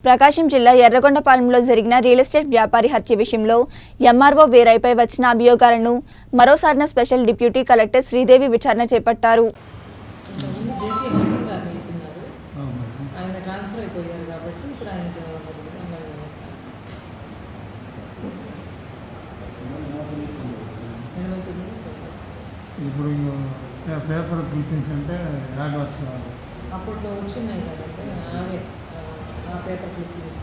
ప్రకాశం జిల్లా ఎర్రగొండపాలెంలో జరిగిన real estate వ్యాపారి హత్య విషయంలో ఎంఆర్ఓ వీరైపై వచ్చిన అభియోగాలను మరోసారిన స్పెషల్ డిప్యూటీ కలెక్టర్ శ్రీదేవి విచారణ చేపట్టారు ఇంతకుముందు జేసీ హౌసింగ్ గారు వేస్తున్నారు అవును. ఆయన ట్రాన్స్ఫర్ అయిపోయారు కాబట్టి ఇప్పుడు ఆయనకి అమలు చేస్తారు ఎనభై తొమ్మిది ఇప్పుడు పే- పేపర్ క్లిప్పింగ్స్ అంటే యాడ్ వర్క్స్ అప్పట్లో వచ్చినాయి కదంటే అవే ఆ, ఆ పేపర్ క్లిప్పింగ్స్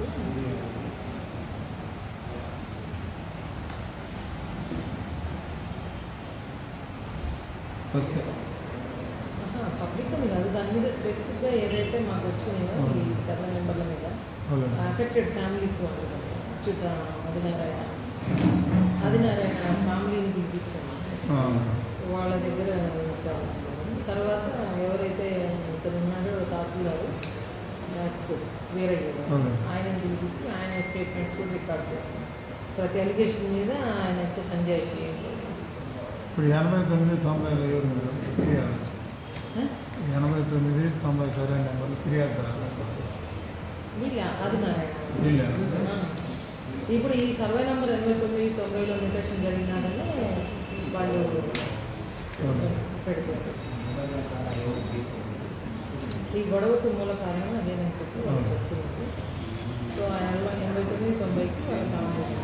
వస్తే పబ్లిక్ అని కాదు దాని మీద స్పెసిఫిక్గా ఏదైతే మాకు వచ్చినాయో ఈ సెవెన్ నెంబర్ల మీద అవును. అఫెక్టెడ్ ఫ్యామిలీస్ వాళ్ళు కదా, అచ్యుత ఆదినారాయణ ఆదినారాయణ ఫ్యామిలీని పిలిపించాము ఆ, వాళ్ళ దగ్గర విచారించుకోవడం తర్వాత ఎవరైతే ఇతను ఉన్నాడో తహసీల్దారు మ్యాథ్స్ వీరయ్య గారు, అవును. ఆయనని పిలిపించి ఆయన స్టేట్మెంట్స్ కూడా రికార్డ్ చేస్తాం ప్రతి అలిగేషన్ మీద ఆయన వచ్చే సంజయ్ షీ ఇప్పుడు ఎనభై తొమ్మిది తొంభైలో ఎవరు మీరు? ఫిర్యాదు ఎనభై తొమ్మిది తొంభై సరే నెంబర్లు ఫిర్యాదు వీళ్ళ ఆదినారాయణ వీళ్ళ ఆ. ఇప్పుడు ఈ సర్వే నెంబర్ ఎనభై తొమ్మిది తొంభైలో మ్యూటేషన్ జరిగినాడని వాళ్ళు పెడతారు ఈ గొడవకు మూల కారణం అదేనని చెప్పి వాళ్ళు చెప్తున్నారు సో ఆ ఎనభై ఎనభై తొమ్మిది తొంభైకి వాళ్ళు కాంపౌండ్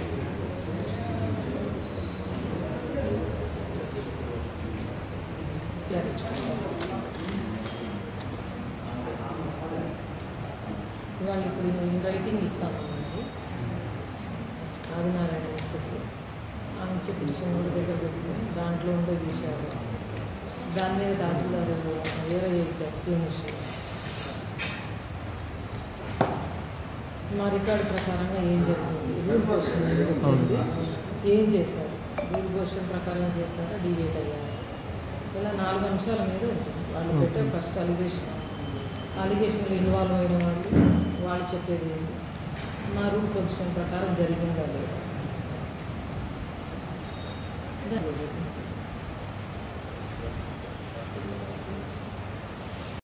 వాళ్ళు ఇప్పుడు ఇన్ రైటింగ్ ఇస్తామన్నారు ఆదినారాయణ మిస్సెస్ ఆమె ఇచ్చే పిటిషన్ కూడా దగ్గర పెట్టుకుని దాంట్లో ఉండే విషయాలు దాని మీద తహసీల్దారు వేరే ఇచ్చే ఎక్స్ప్లెనేషన్ మా రికార్డు ప్రకారంగా ఏం జరిగింది రూల్ క్వశ్చన్ ఏం చెప్పింది ఏం చేశారు రూల్ క్వశ్చన్ ప్రకారం చేశారా డివేట్ అయ్యారు ఇలా నాలుగు అంశాల మీద ఉంటుంది వాళ్ళు పెట్టే ఫస్ట్ అలిగేషన్ అలిగేషన్లో ఇన్వాల్వ్ అయిన వాళ్ళు వాళ్ళు చెప్పేది ఏంటి నా రూల్ పొజిషన్ ప్రకారం జరిగిందా లేదా దాని గురించి.